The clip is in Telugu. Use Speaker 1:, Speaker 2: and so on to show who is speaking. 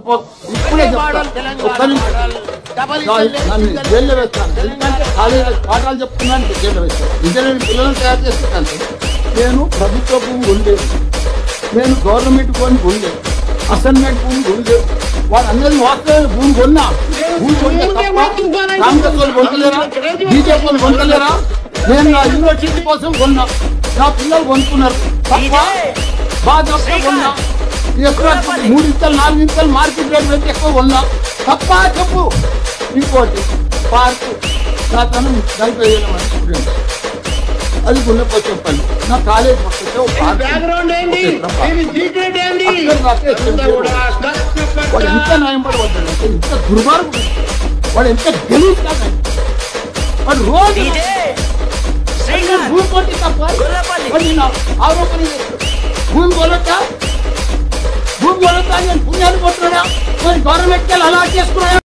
Speaker 1: ఒ- ఇప్పుడే చెప్తాను ఒక్క నిమిషం. నన్ను జైల్లో వేస్తాను ఎందుకంటే కాలేజీలో పాఠాలు చెప్తున్నాను జైల్లో వేస్తాను ఇంజనీరింగ్ పిల్లలను తయారు చేస్తున్నాను నేను ప్రభుత్వ భూమి ఉండేది నేను గవర్నమెంట్ భూమి ఉండేది అసైన్మెంట్ భూమి ఉండేది వాడు అందరి వాస్తవ భూమి కొన్నా భూమి కొంటే తప్ప కాంగ్రెస్ వాళ్ళు కొనలేరా బీజేపీ వాళ్ళు కొనలేరా నేను నా యూనివర్సిటీ కోసం కొన్నా నా పిల్లలు కొనుక్కున్నారు తప్ప బాగా తప్ప కొన్నా ఎక్కడ మూడు ఇంతలు నాలుగు ఇంతలు మార్కెట్ రేట్ పెట్టి ఎక్కువ కొన్నా తప్ప చెప్పు ఇంకోటి పార్క్ నా తను నలభై వేల మంది స్టూడెంట్ అది గుండెపో చెప్పండి నా కాలేజ్ పక్కకే ఒక పార్క్
Speaker 2: బ్యాక్గ్రౌండ్ ఏంటి
Speaker 1: ఒక ఎకరం పార్క్.
Speaker 2: దీని సీక్రెట్ ఏంటి
Speaker 1: అక్కడ రాకే
Speaker 2: అంతా కూడా
Speaker 1: వాడు ఎంత న్యాయం పడబడ్డాడు అంటే ఎంత దుర్మార్గుడు వాడు ఎంత గెలీజ్ కాదు వాడు రోజు భూమి కొట్టి తప్ప వాడు నిన్ను ఆరోపణ చేస్తాడు భూమి కొనట భూమి కొనట నేను పుణ్యాన్ని కొట్టున్నా మరి గవర్నమెంట్కి వెళ్ళి అలా చేసుకున్నా